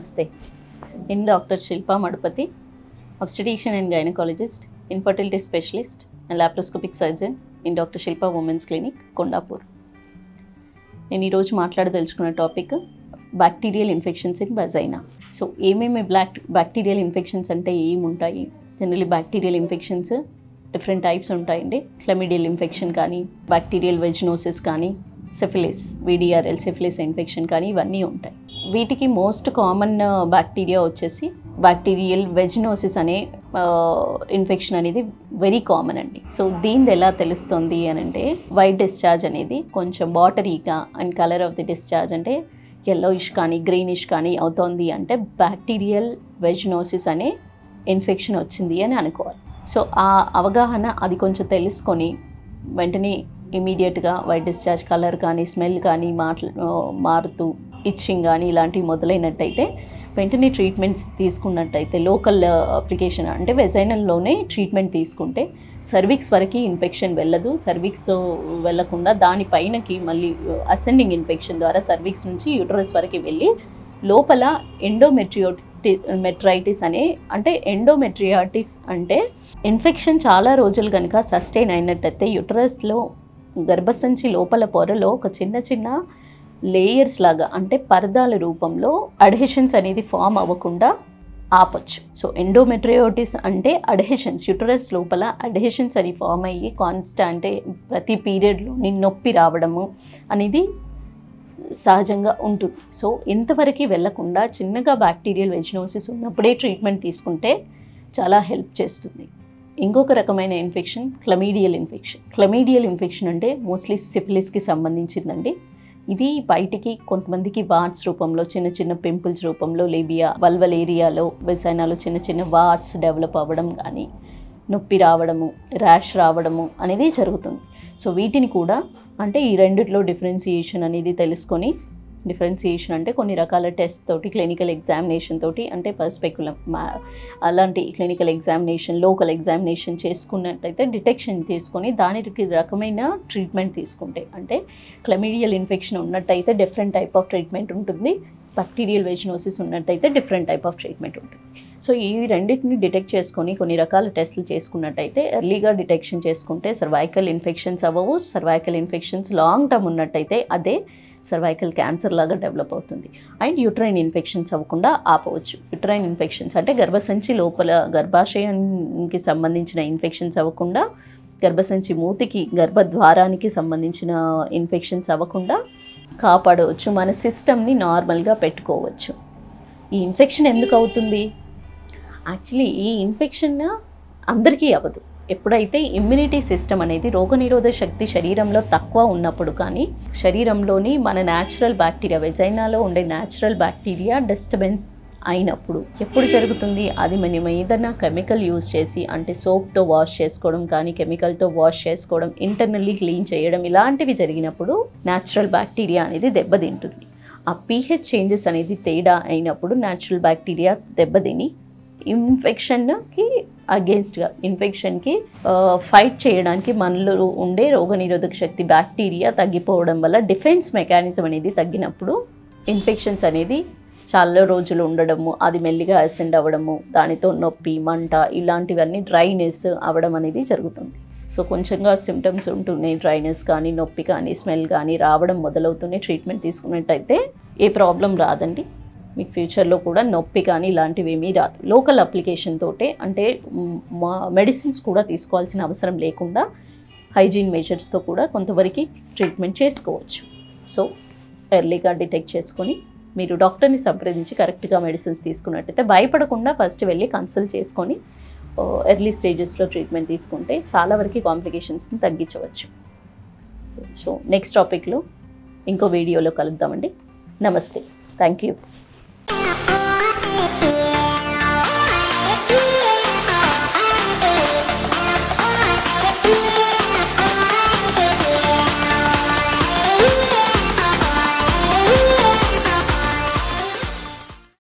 నమస్తే నేను doctor Shilpa Madupathi obstetrician and gynecologist, infertility specialist, and laparoscopic surgeon in doctor Shilpa women's clinic Kondapur నేను ఈరోజు మాట్లాడదలుచుకున్న topic bacterial infections in vagina so ఏమేమి black bacterial infections అంటే ఏముంటాయి generally bacterial infections different types ఉంటాయండి క్లమిడియల్ ఇన్ఫెక్షన్ కానీ బ్యాక్టీరియల్ వెజినోసిస్ కానీ syphilis VDRL syphilis infection కానీ ఇవన్నీ ఉంటాయి వీటికి మోస్ట్ కామన్ బ్యాక్టీరియా వచ్చేసి బ్యాక్టీరియల్ వెజినోసిస్ అనే ఇన్ఫెక్షన్ అనేది వెరీ కామన్ అండి సో దీనిది ఎలా తెలుస్తుంది అని అంటే వైట్ డిశ్చార్జ్ అనేది కొంచెం వాటరీగా and colour of the discharge అంటే ఎల్లోయిష్ కానీ గ్రీనిష్ కానీ అవుతోంది అంటే బ్యాక్టీరియల్ వెజినోసిస్ అనే ఇన్ఫెక్షన్ వచ్చింది అని అనుకోవాలి సో ఆ అవగాహన అది కొంచెం తెలుసుకొని వెంటనే ఇమీడియట్గా వైట్ డిశ్చార్జ్ కలర్ కానీ స్మెల్ కానీ మాట్ల మారుతూ ఇచ్చింగ్ కానీ ఇలాంటివి మొదలైనట్టయితే వెంటనే ట్రీట్మెంట్స్ తీసుకున్నట్టయితే లోకల్ అప్లికేషన్ అంటే వెజైనల్లోనే ట్రీట్మెంట్ తీసుకుంటే సర్విక్స్ వరకు ఇన్ఫెక్షన్ వెళ్ళదు సర్విక్స్ వెళ్ళకుండా దానిపైనకి మళ్ళీ అసెండింగ్ ఇన్ఫెక్షన్ ద్వారా సర్విక్స్ నుంచి యూటరస్ వరకు వెళ్ళి లోపల ఎండోమెట్రియోటి మెట్రైటిస్ అనే అంటే ఎండోమెట్రియాటిస్ అంటే ఇన్ఫెక్షన్ చాలా రోజులు కనుక సస్టైన్ అయినట్టయితే యుటరస్లో గర్భసంచి లోపల పొరలో ఒక చిన్న చిన్న లేయర్స్ లాగా అంటే పరదాల రూపంలో అడ్హెషన్స్ అనేది ఫామ్ అవ్వకుండా ఆపొచ్చు సో ఎండోమెట్రియోటిస్ అంటే అడ్హెషన్స్ యుటరస్ లోపల అడ్హెషన్స్ అని ఫామ్ అయ్యి కాన్స్టాంట్ ప్రతి పీరియడ్లోని నొప్పి రావడము అనేది సహజంగా ఉంటుంది సో ఇంతవరకు వెళ్లకుండా చిన్నగా బ్యాక్టీరియల్ వెజినోసిస్ ఉన్నప్పుడే ట్రీట్మెంట్ తీసుకుంటే చాలా హెల్ప్ చేస్తుంది ఇంకొక రకమైన infection chlamydial infection chlamydial infection అంటే మోస్ట్లీ సిఫిలిస్కి సంబంధించిందండి ఇది బయటికి కొంతమందికి వాట్స్ రూపంలో చిన్న చిన్న పింపుల్స్ రూపంలో లేబియా వల్వల్ ఏరియాలో వెసైనాలో చిన్న చిన్న వాట్స్ డెవలప్ అవ్వడం కానీ నొప్పి రావడము ర్యాష్ రావడము అనేది జరుగుతుంది సో వీటిని కూడా అంటే ఈ రెండిట్లో డిఫరెన్సియేషన్ అనేది తెలుసుకొని డిఫరెన్సియేషన్ అంటే కొన్ని రకాల టెస్ట్ తోటి క్లినికల్ ఎగ్జామినేషన్ తోటి అంటే పర్స్పెక్యులం అలాంటి క్లినికల్ ఎగ్జామినేషన్ లోకల్ ఎగ్జామినేషన్ చేసుకున్నట్టయితే డిటెక్షన్ తీసుకొని దానికి రకమైన ట్రీట్మెంట్ తీసుకుంటే అంటే క్లమిడియల్ ఇన్ఫెక్షన్ ఉన్నట్టయితే డిఫరెంట్ టైప్ ఆఫ్ ట్రీట్మెంట్ ఉంటుంది బ్యాక్టీరియల్ వెజినోసిస్ ఉన్నట్టయితే డిఫరెంట్ టైప్ ఆఫ్ ట్రీట్మెంట్ ఉంటుంది సో ఈ రెండింటిని డిటెక్ట్ చేసుకొని కొన్ని రకాల టెస్టులు చేసుకున్నట్టయితే ఎర్లీగా డిటెక్షన్ చేసుకుంటే సర్వైకల్ ఇన్ఫెక్షన్స్ అవ్వవు సర్వైకల్ ఇన్ఫెక్షన్స్ లాంగ్ టర్మ్ ఉన్నట్టయితే అదే సర్వైకల్ క్యాన్సర్ లాగా డెవలప్ అవుతుంది అండ్ యూట్రైన్ ఇన్ఫెక్షన్స్ అవ్వకుండా ఆపవచ్చు యూట్రైన్ ఇన్ఫెక్షన్స్ అంటే గర్భసంచి లోపల గర్భాశయానికి సంబంధించిన ఇన్ఫెక్షన్స్ అవ్వకుండా గర్భసంచి మూతికి గర్భద్వారానికి సంబంధించిన ఇన్ఫెక్షన్స్ అవ్వకుండా కాపాడవచ్చు మన సిస్టమ్ని నార్మల్గా పెట్టుకోవచ్చు ఈ ఇన్ఫెక్షన్ ఎందుకు అవుతుంది యాక్చువల్లీ ఈ ఇన్ఫెక్షన్ అందరికీ అవ్వదు ఎప్పుడైతే ఇమ్యూనిటీ సిస్టమ్ అనేది రోగనిరోధక శక్తి శరీరంలో తక్కువ ఉన్నప్పుడు కానీ శరీరంలోని మన న్యాచురల్ బ్యాక్టీరియా వెజైనాలో ఉండే న్యాచురల్ బ్యాక్టీరియా డిస్టర్బెన్స్ అయినప్పుడు ఎప్పుడు జరుగుతుంది అది మనం ఏదైనా కెమికల్ యూజ్ చేసి అంటే సోప్తో వాష్ చేసుకోవడం కానీ కెమికల్తో వాష్ చేసుకోవడం ఇంటర్నల్లీ క్లీన్ చేయడం ఇలాంటివి జరిగినప్పుడు న్యాచురల్ బ్యాక్టీరియా అనేది దెబ్బతింటుంది ఆ పీహెచ్ చేంజెస్ అనేది తేడా అయినప్పుడు న్యాచురల్ బ్యాక్టీరియా దెబ్బతిని ఇన్ఫెక్షన్కి అగేన్స్ట్గా ఇన్ఫెక్షన్కి ఫైట్ చేయడానికి మనలో ఉండే రోగనిరోధక శక్తి బ్యాక్టీరియా తగ్గిపోవడం వల్ల డిఫెన్స్ మెకానిజం అనేది తగ్గినప్పుడు ఇన్ఫెక్షన్స్ అనేది చాలా రోజులు ఉండడము అది మెల్లిగా అసెండ్ అవ్వడము దానితో నొప్పి మంట ఇలాంటివన్నీ డ్రైనెస్ అవ్వడం అనేది జరుగుతుంది సో కొంచెంగా సిమ్టమ్స్ ఉంటున్నాయి డ్రైనెస్ కానీ నొప్పి కానీ స్మెల్ కానీ రావడం మొదలవుతూనే ట్రీట్మెంట్ తీసుకున్నట్టయితే ఏ ప్రాబ్లం రాదండి మీకు ఫ్యూచర్లో కూడా నొప్పి కానీ ఇలాంటివి ఏమీ రాదు లోకల్ అప్లికేషన్ తోటే అంటే మా మెడిసిన్స్ కూడా తీసుకోవాల్సిన అవసరం లేకుండా హైజీన్ మెజర్స్తో కూడా కొంతవరకు ట్రీట్మెంట్ చేసుకోవచ్చు సో ఎర్లీగా డిటెక్ట్ చేసుకొని మీరు డాక్టర్ని సంప్రదించి కరెక్ట్గా మెడిసిన్స్ తీసుకున్నట్టయితే భయపడకుండా ఫస్ట్ వెళ్ళి కన్సల్ట్ చేసుకొని ఎర్లీ స్టేజెస్లో ట్రీట్మెంట్ తీసుకుంటే చాలా వరకు కాంప్లికేషన్స్ని తగ్గించవచ్చు సో నెక్స్ట్ టాపిక్లో ఇంకో వీడియోలో కలుద్దామండి నమస్తే థ్యాంక్ యూ